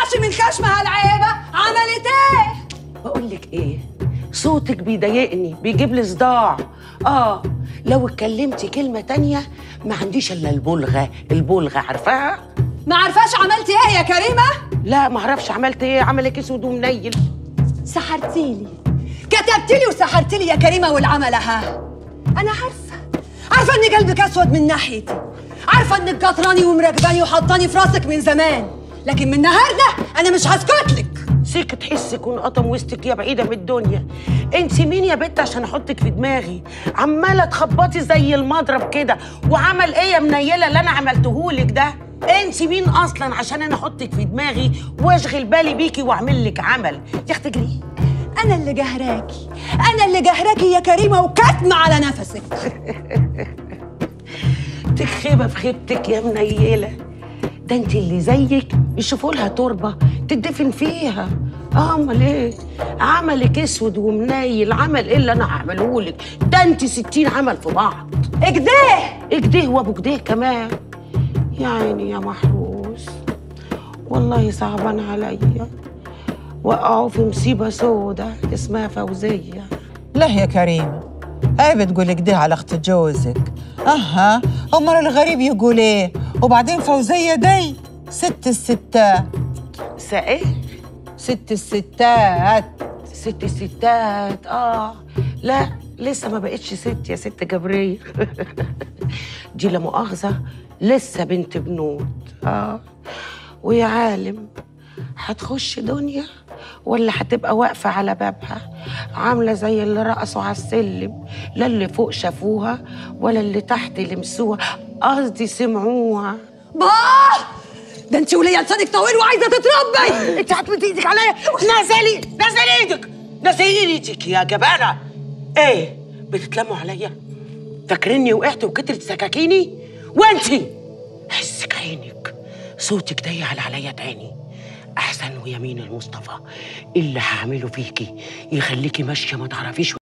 تعرفش من خشمها العيبة عملت ايه بقول لك ايه صوتك بيضايقني بيجيب لي صداع اه لو اتكلمتي كلمة تانية ما عنديش الا البلغة البلغة عارفاها ما عارفاش عملتي ايه يا كريمة لا ما اعرفش عملت ايه عملك اسود ومنيل سحرتيلي كتبتيلي وسحرتيلي يا كريمة والعمل ها أنا عارفة عارفة إن قلبك أسود من ناحيتي عارفة إنك قطراني ومراكباني وحطاني في راسك من زمان لكن من النهاردة أنا مش هسكت لك سيك تحسك ونقطم وسطك يا بعيدة من الدنيا انت مين يا بت عشان احطك في دماغي عمالة تخبطي زي المضرب كده وعمل ايه يا منيلة اللي انا عملتهولك ده انت مين اصلا عشان انا احطك في دماغي واشغل بالي بيكي واعمل لك عمل يا اختي اجري أنا اللي جهراكي أنا اللي جهراكي يا كريمة وكاتمة على نفسك تخيبة في خيبتك يا منيلة ده انت اللي زيك يشوفوا لها تربة تدفن فيها اه امال ايه عملك اسود ومنيل عمل ايه اللي انا هعمله لك ده انت ستين عمل في بعض اجديه اجديه وابو جديه كمان يا عيني يا محروس والله صعبان عليا وقعوا في مصيبة سودة اسمها فوزية لا يا كريمة ايه بتقولي كده على اخت جوزك اها امال الغريب يقول ايه وبعدين فوزية دي ست الستات سايه ست الستات ست الستات اه لا لسه ما بقتش ست يا ست جبرية دي لا مؤاخذة لسه بنت بنوت اه ويا عالم هتخش دنيا ولا هتبقى واقفة على بابها عاملة زي اللي رقصوا على السلم لا اللي فوق شافوها ولا اللي تحت لمسوها قصدي سمعوها باه ده انت وليا لسانك طويل وعايزة تتربي انت هتمد ايدك عليا نزلي نزلي ايدك نزلي ايدك يا جبانه ايه بتتلموا عليا فاكريني وقعت وكترت سكاكيني وانتي حسك عينك صوتك ضيع عليا تاني احسن ويمين المصطفى اللي هعمله فيكي يخليكي ماشيه ما تعرفيش